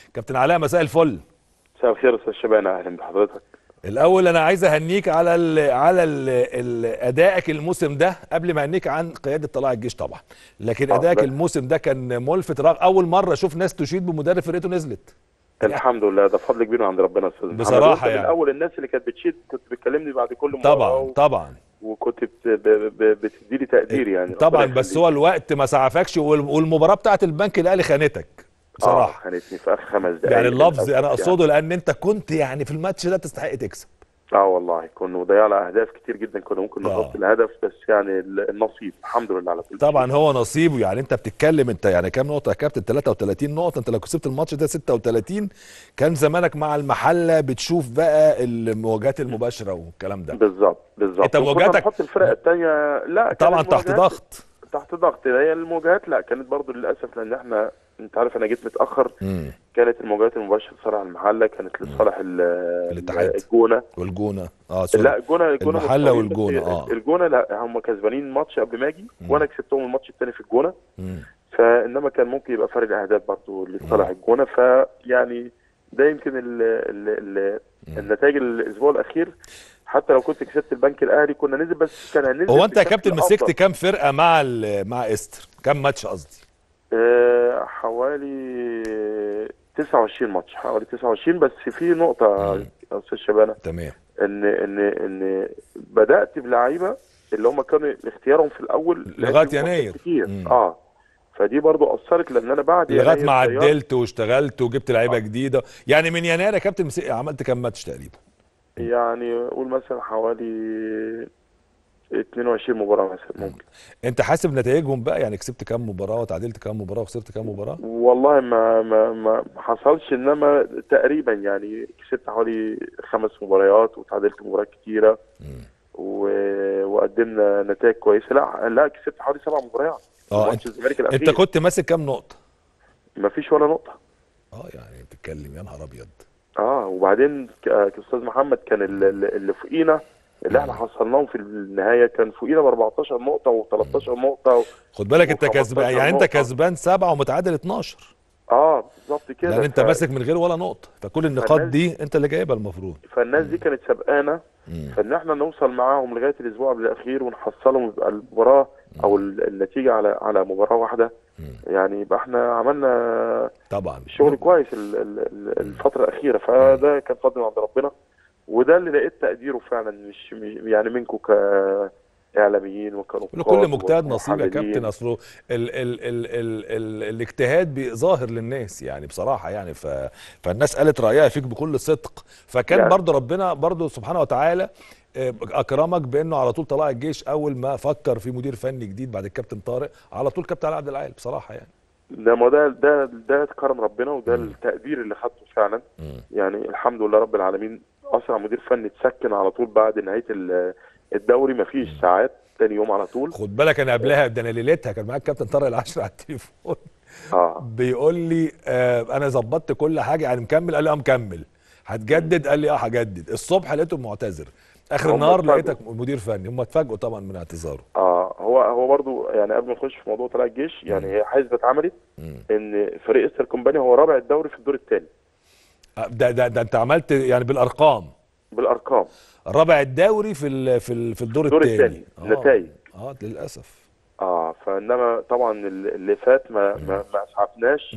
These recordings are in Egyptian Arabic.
كابتن علاء مساء الفل مساء الخير استاذ شبانه اهلا بحضرتك الاول انا عايز اهنيك على ال على ال ال ادائك الموسم ده قبل ما اهنيك عن قياده طلائع الجيش طبعا لكن آه، ادائك بس. الموسم ده كان ملفت رغم اول مره اشوف ناس تشيد بمدرب فرقته نزلت الحمد لله ده فضل كبير من عند ربنا يا استاذ محمد. بصراحة وأنت يعني. من اول الناس اللي كانت بتشيد كنت بتكلمني بعد كل مباراه طبعا و- طبعا وكنت بت... ب... ب... بتدي لي تقدير يعني طبعا ربنا بس يخليك. هو الوقت ما سعفكش وال- والمباراه بتاعت البنك الاهلي خانتك اه بصراحه خانتني في اخر خمس دقائق يعني اللفظ للأسف انا يعني. اقصده لان انت كنت يعني في الماتش ده تستحق تكسب اه والله كنا ضيعنا اهداف كتير جدا كنا ممكن آه. نحط الهدف بس يعني ال- النصيب الحمد لله على كل طبعا شيء. هو نصيبه يعني انت بتتكلم انت يعني كام نقطه يا كابتن 33 نقطه انت لو كسبت الماتش ده 36 كان زمانك مع المحله بتشوف بقى المواجهات المباشره والكلام ده بالظبط بالظبط أنت وكنا مواجهتك- نحط الفرق الثانيه لا كانت طبعا تحت مواجهات- ضغط تحت ضغط هي المواجهات لا كانت برضو للاسف لان احنا انت عارف انا جيت متاخر مم. كانت المواجهات المباشره لصالح المحله كانت لصالح ال- الاتحاد. الجونه والجونه اه سوري. لا الجونه الجونه المحلة متساويين، بس والجونة، آه. الجونه لا هم كسبانين ماتش قبل ما اجي وانا كسبتهم الماتش الثاني في الجونه مم. فانما كان ممكن يبقى فرق الاهداف برضه لصالح الجونه فيعني ده يمكن ال ال ال النتائج الاسبوع الاخير حتى لو كنت كسبت البنك الاهلي كنا ننزل بس كان هننزل هو انت يا بشكل كابتن أفضل. مسكت كام فرقه مع ال- مع استر كام ماتش قصدي آه، حوالي 29 ماتش حوالي 29 بس في نقطة يا أستاذ شبانة تمام إن إن إن بدأت بلعيبة اللي هم كانوا اختيارهم في الأول لغاية لعبوا ماتشات يناير. كتير مم. اه فدي برضو أثرت لأن أنا بعد لغايه يناير ما غيرت- عدلت واشتغلت وجبت لعيبه جديده يعني من يناير يا كابتن مسك... عملت كام ماتش تقريبا يعني قول مثلا حوالي 22 مباراة مثلا ممكن انت حاسب نتائجهم بقى يعني كسبت كام مباراه وتعادلت كام مباراه وخسرت كام مباراه والله ما ما ما ما حصلش انما تقريبا يعني كسبت حوالي خمس مباريات وتعادلت مباريات كتيره و... وقدمنا نتائج كويسه لا لا كسبت حوالي سبع مباريات اه ماتش انت الزمالك الاخير انت كنت ماسك كام نقطه ما فيش ولا نقطه اه يعني بتتكلم يا نهار ابيض اه وبعدين ك- كاستاذ محمد كان ال- ال- اللي فوقينا اللي احنا حصلناهم في النهايه كان فوقينا ب 14 نقطه و13 نقطه و... خد بالك انت و15 كسبان يعني انت نقطة. كسبان سبعه ومتعادل 12 اه بالظبط كده لان انت ف- ماسك من غير ولا نقطه فكل النقاط فالناس- دي انت اللي جايبها المفروض فالناس دي كانت سبقانه مم. فان احنا نوصل معاهم لغايه الاسبوع قبل الاخير ونحصلهم يبقى المباراه او ال- النتيجه على على مباراه واحده يعني يبقى احنا عملنا طبعا شغل كويس ال- ال- ال- الفتره الاخيره فده كان فضل من عند ربنا وده اللي لقيت تقديره فعلا مش م- يعني منكم كاعلاميين وكنقاد كل مجتهد نصيب يا ومحللين. كابتن اصله ال ال ال ال ال الاجتهاد بي- ظاهر للناس يعني بصراحه يعني ف فالناس قالت رايها فيك بكل صدق فكان يعني- برضه ربنا برضه سبحانه وتعالى آه، اكرمك بانه على طول طلع الجيش اول ما فكر في مدير فني جديد بعد الكابتن طارق على طول كابتن علي عبد العال بصراحه يعني ده ما ده ده ده كرم ربنا وده التقدير اللي خدته فعلا يعني الحمد لله رب العالمين اسرع مدير فني اتسكن على طول بعد نهايه ال- الدوري مفيش ساعات تاني يوم على طول خد بالك انا قبلها ده انا ليلتها كان معايا الكابتن طارق العشر على التليفون اه بيقول لي آه انا ظبطت كل حاجه يعني مكمل قال لي اه مكمل هتجدد قال لي اه هجدد الصبح لقيته معتذر اخر هم النهار اتفاجئوا. لقيتك مدير فني هم اتفاجئوا طبعا من اعتذاره اه هو هو برضو يعني قبل ما نخش في موضوع طلائع الجيش يعني هي حسبه اتعملت ان فريق استر كومباني هو رابع الدوري في الدور الثاني آه، ده ده ده انت عملت يعني بالارقام بالارقام رابع الدوري في ال في ال في الدور الدور الثاني التاني. نتائج. اه للاسف اه فانما طبعا ال- اللي فات ما ما, ما اسعفناش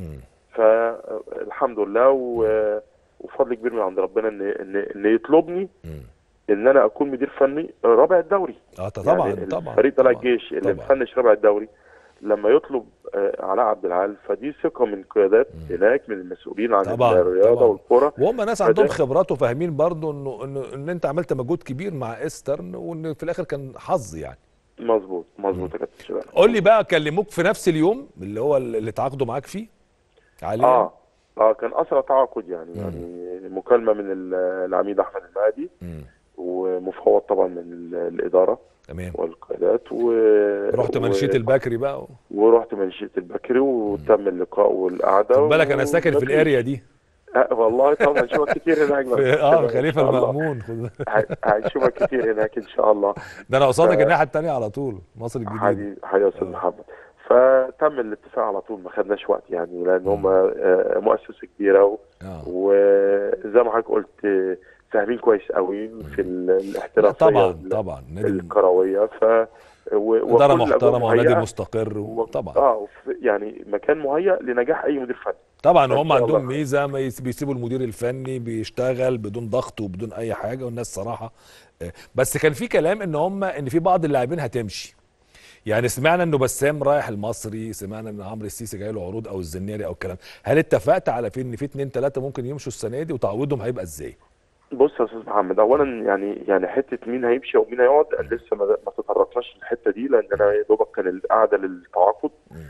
فالحمد لله و- وفضل كبير من عند ربنا ان ان ان يطلبني ان انا اكون مدير فني رابع الدوري اه طبعا يعني طبعا فريق طلع طبعاً، الجيش اللي طبعاً. مفنش رابع الدوري لما يطلب آه، علاء عبد العال فدي ثقه من قيادات هناك من المسؤولين عن طبعاً، الرياضه طبعاً. والكره وهم ناس فده- عندهم خبرات وفاهمين برضو انه انه ان انت عملت مجهود كبير مع استرن وان في الاخر كان حظ يعني مظبوط مظبوط يا كابتن شباب قول لي بقى كلموك في نفس اليوم اللي هو اللي تعاقدوا معاك فيه عليه اه اه كان اسرع تعاقد يعني يعني مكالمه من ال- العميد احمد المهدي مم. ومفوض طبعا من ال- الاداره تمام والقيادات و رحت و- منشيه البكري بقى و... ورحت منشيه البكري وتم اللقاء والقعده خد بالك انا ساكن في ومفيش. الاريا دي آه والله طبعا هنشوفك كتير هناك بقى. في اه إن خليفه شاء الله. المأمون خد بالك. ه- هنشوفك كتير هناك ان شاء الله ده انا قصادك ف- الناحيه الثانيه على طول مصر الجديده حبيبي حبيبي يا استاذ محمد ف فتم الاتفاق على طول ما خدناش وقت يعني لان هم آه، مؤسسه كبيره و- اه وزي ما حضرتك قلت آه، فاهمين كويس قوي في ال- لا الاحترافيه طبعا وال- طبعا نادي الكرويه ف و- اداره وكل الأجواء محترمه ونادي مهيئة مستقر و- طبعا اه وف- يعني مكان مهيأ لنجاح اي مدير فني طبعا إن هم شاء عندهم الله. ميزه ما يس- بيسيبوا المدير الفني بيشتغل بدون ضغط وبدون اي حاجه والناس صراحه آه، بس كان في كلام ان هم ان في بعض اللاعبين هتمشي يعني سمعنا انه بسام رايح المصري سمعنا ان عمرو السيسي جاي له عروض او الزنيري او الكلام هل اتفقت على في ان في اتنين تلاته ممكن يمشوا السنه دي وتعويضهم هيبقى ازاي بص يا استاذ محمد اولا يعني يعني حته مين هيمشي ومين هيقعد لسه ما ما تطرقناش للحته دي لان انا يا دوبك كان القعده للتعاقد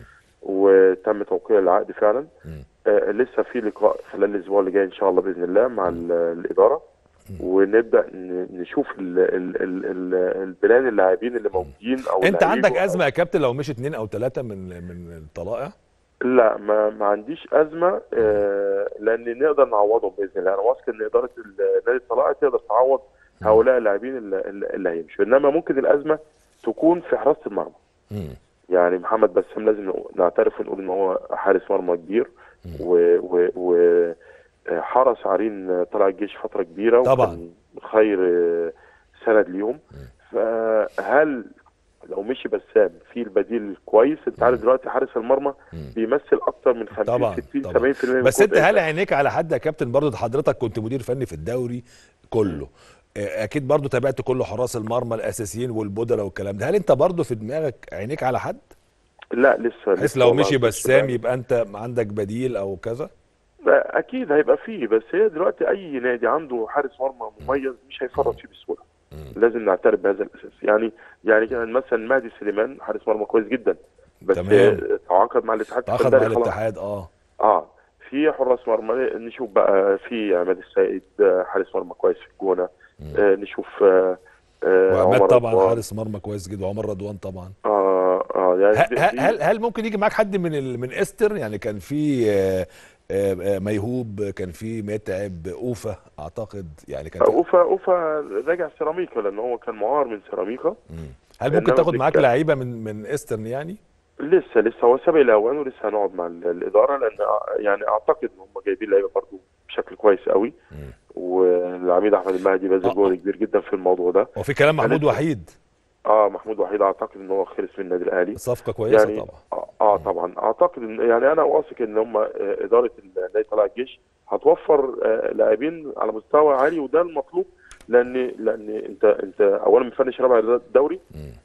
وتم توقيع العقد فعلا مم. آه لسه في لقاء خلال الاسبوع اللي جاي ان شاء الله باذن الله مع ال- الاداره ونبدا ن- نشوف ال ال ال ال البلان اللاعبين اللي موجودين او اللي انت عندك هيجوا أو- ازمه يا كابتن لو مشي اتنين او تلاته من من الطلائع لا ما ما عنديش ازمه آه لان نقدر نعوضهم باذن الله انا واثق ان اداره ال- نادي الطلائع تقدر تعوض هؤلاء اللاعبين اللي, اللي هيمشوا انما ممكن الازمه تكون في حراسه المرمى مم. يعني محمد بسام لازم نق- نعترف ونقول ان هو حارس مرمى كبير و, و, و آه، حرس عرين طلع الجيش فتره كبيره طبعاً. وكان خير آه، سند ليهم فهل لو مشي بسام في البديل كويس انت عارف دلوقتي حارس المرمى بيمثل اكتر من 50 طبعا 60 طبعا 70% من بس انت قوة هل عينيك على حد يا كابتن برضه حضرتك كنت مدير فني في الدوري كله اه، اكيد برضه تابعت كل حراس المرمى الاساسيين والبودلة والكلام ده هل انت برضه في دماغك عينيك على حد لا لسه بحيث لسه لو والله مشي لسه بسام بقى. يبقى انت عندك بديل او كذا لا، اكيد هيبقى فيه بس هي دلوقتي اي نادي عنده حارس مرمى مميز مش هيفرط فيه بسهوله لازم نعترف بهذا الاساس يعني يعني كان مثلا مهدي سليمان حارس مرمى كويس جدا بس تمام. تعاقد مع الاتحاد تعاقد مع السكندري خلاص. الاتحاد اه اه في حراس مرمى نشوف بقى في عماد السيد آه، حارس مرمى كويس في الجونه آه نشوف آه آه وعماد عمر طبعا رضوان. حارس مرمى كويس جدا وعمر رضوان طبعا اه اه يعني ه- دي- ه- دي- هل هل ممكن يجي معاك حد من ال... من استر يعني كان في آه، آه، آه، ميهوب كان في متعب اوفا اعتقد يعني كان اوفا اوفا راجع سيراميكا لان هو كان معار من سيراميكا مم. هل ممكن إنما تاخد معاك بنتكلم- لعيبه من من استرن يعني لسه لسه هو سابق الاوان ولسه هنقعد مع ال- الاداره لان أع- يعني اعتقد ان هم جايبين لعيبه برضه بشكل كويس قوي والعميد احمد المهدي باذل آه. جهد كبير جدا في الموضوع ده وفي كلام محمود لسه. وحيد اه محمود وحيد اعتقد ان هو خلص من النادي الاهلي صفقه كويسه يعني طبعا اه, آه طبعا اعتقد ان يعني انا واثق ان هم آه، اداره النادي طلائع الجيش هتوفر آه، لاعبين على مستوى عالي وده المطلوب لان لان انت انت اولا مفنش رابع الدوري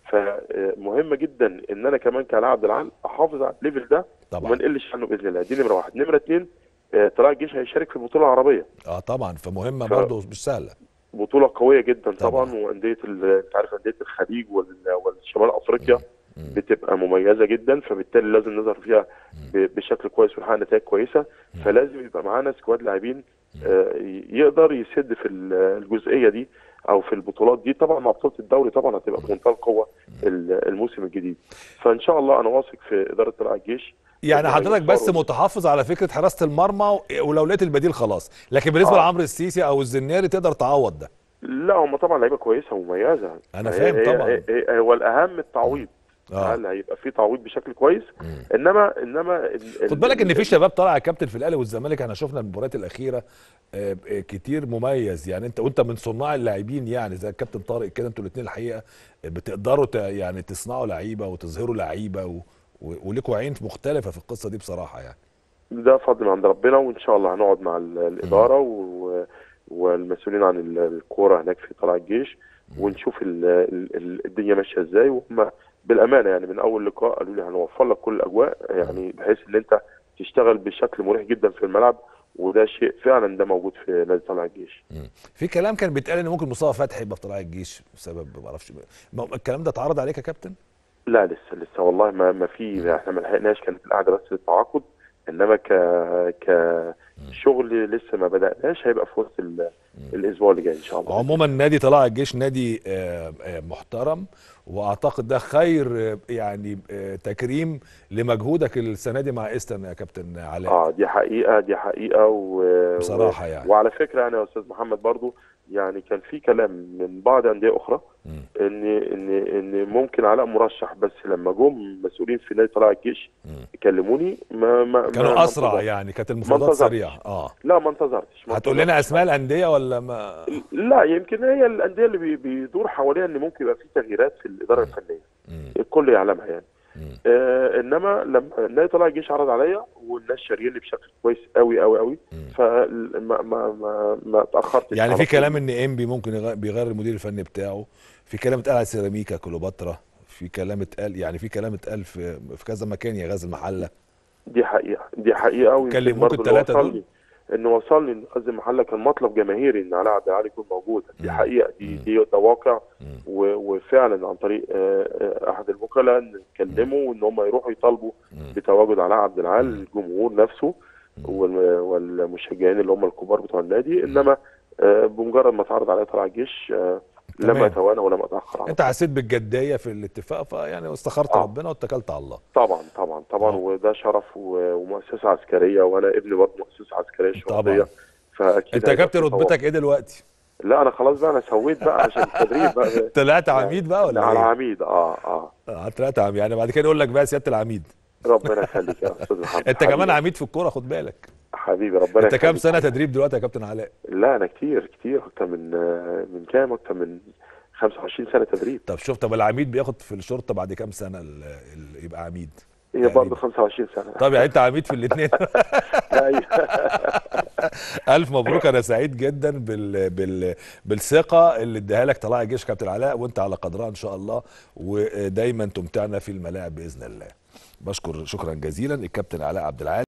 فمهم جدا ان انا كمان كلاعب العال احافظ على الليفل ده طبعا. وما نقلش عنه باذن الله دي نمره واحد نمره اثنين آه، طلائع الجيش هيشارك في البطوله العربيه اه طبعا فمهمه ف- برضه مش سهله بطوله قويه جدا طبعاً. طبعا, وانديه ال- انت عارف انديه الخليج وال- والشمال افريقيا بتبقى مميزه جدا فبالتالي لازم نظهر فيها ب- بشكل كويس ونحقق نتائج كويسه فلازم يبقى معانا سكواد لاعبين آه، يقدر يسد في ال- الجزئيه دي او في البطولات دي طبعا مع بطوله الدوري طبعا هتبقى في منتهى القوه ال- الموسم الجديد فان شاء الله انا واثق في اداره طلائع الجيش يعني إن حضرتك بس هيوفروا- متحفظ على فكره حراسه المرمى و- ولو لقيت البديل خلاص لكن بالنسبه آه. لعمرو السيسي او الزناري تقدر تعوض ده لا هم طبعا لعيبه كويسه ومميزه أنا هي- فاهم هي- طبعاً. هي- هي- هو الاهم التعويض آه. هل هيبقى في تعويض بشكل كويس انما انما ال- خد بالك ان ال- في شباب طالع يا كابتن في الاهلي والزمالك احنا شفنا المباريات الاخيره آه، آه، كتير مميز يعني انت وانت من صناع اللاعبين يعني زي الكابتن طارق كده انتوا الاثنين الحقيقه آه، بتقدروا ت- يعني تصنعوا لعيبه وتظهروا لعيبه و... و... ولكوا عين مختلفه في القصه دي بصراحه يعني ده فضل من عند ربنا وان شاء الله هنقعد مع ال- الاداره و... والمسؤولين عن ال- الكوره هناك في طلائع الجيش ونشوف ال... ال... ال- الدنيا ماشيه ازاي وهم بالامانه يعني من اول لقاء قالوا لي هنوفر لك كل الاجواء يعني بحيث ان انت تشتغل بشكل مريح جدا في الملعب وده شيء فعلا ده موجود في نادي طلائع الجيش في كلام كان بيتقال ان ممكن مصطفى فتحي يبقى في طلائع الجيش بسبب ما اعرفش ما- الكلام ده اتعرض عليك يا كابتن لا لسه لسه والله ما ما في احنا ما لحقناش كانت القعده بس للتعاقد انما ك ك الشغل لسه ما بدأناش هيبقى في وسط ال- الاسبوع اللي جاي ان شاء الله عموما نادي طلائع الجيش نادي آه، آه، محترم واعتقد ده خير آه، يعني آه، تكريم لمجهودك السنه دي مع ايسترن يا كابتن علاء اه دي حقيقه دي حقيقه و... بصراحة و... يعني. وعلى فكره انا يا استاذ محمد برضو يعني كان في كلام من بعض انديه اخرى مم. ان ان ان ممكن علاء مرشح بس لما جم مسؤولين في نادي طلائع الجيش مم. كلموني ما ما ما- كانوا ما اسرع انتظرتش. يعني كانت المفاوضات انتظرتش. سريعه اه لا ما انتظرتش ما هتقول لنا انتظرتش. اسماء الانديه ولا ما لا يمكن هي الانديه اللي بي- بيدور حواليها ان ممكن يبقى في تغييرات في الاداره الفنيه مم. الكل يعلمها يعني مم. آه انما لما نادي طلائع الجيش عرض عليا والناس شاريني بشكل كويس قوي قوي قوي مم. فما ما ما ما اتاخرتش يعني على في طول. كلام ان انبي ممكن يغ- بيغير المدير الفني بتاعه في كلام اتقال على سيراميكا كليوباترا في كلام اتقال يعني في كلام اتقال في في كذا مكان يا غاز المحله دي حقيقه دي حقيقه ويمكن كلموك برضو اللي التلاتة وصلني- دول؟ ان وصلني ان غزل المحله كان مطلب جماهيري ان علاء عبد العال يكون موجود دي مم. حقيقه دي مم. دي ده واقع مم. و- وفعلا عن طريق آه، آه، احد الوكلاء إن كلموا ان هم يروحوا يطالبوا مم. بتواجد علاء عبد العال مم. الجمهور نفسه مم. وال- والمشجعين اللي هم الكبار بتوع النادي انما آه، بمجرد ما اتعرض عليا طلع الجيش آه، لم تمام. اتوانى ولم اتاخر عنه انت حسيت بالجديه في الاتفاق فيعني استخرت آه. ربنا واتكلت على الله طبعا طبعا طبعا آه. وده شرف و- ومؤسسه عسكريه وانا ابني برضه مؤسسه عسكريه طبعا. شرطيه فاكيد انت يا هيبقى كابتن في طبعا. رتبتك ايه دلوقتي لا انا خلاص بقى انا سويت بقى عشان التدريب بقى طلعت عميد بقى ولا على ايه عميد اه اه آه، طلعت عميد يعني بعد كده يقول لك بقى سياده العميد ربنا يخليك يا استاذ محمد انت كمان حبيبي. عميد في الكوره خد بالك حبيبي ربنا انت كام يخليك. سنه تدريب دلوقتي يا كابتن علاء لا انا كتير كتير اكتر من آه، من كام اكتر من 25 سنه تدريب طب شوف طب العميد بياخد في الشرطه بعد كام سنه ال- ال- يبقى عميد هي يعني- برضه 25 سنه طب يعني انت عميد في الاثنين أيوة. الف مبروك انا سعيد جدا بال... بال... بالثقه اللي اداها لك طلائع الجيش كابتن علاء وانت على قدرها ان شاء الله ودايما تمتعنا في الملاعب باذن الله بشكر شكرا جزيلا الكابتن علاء عبد العال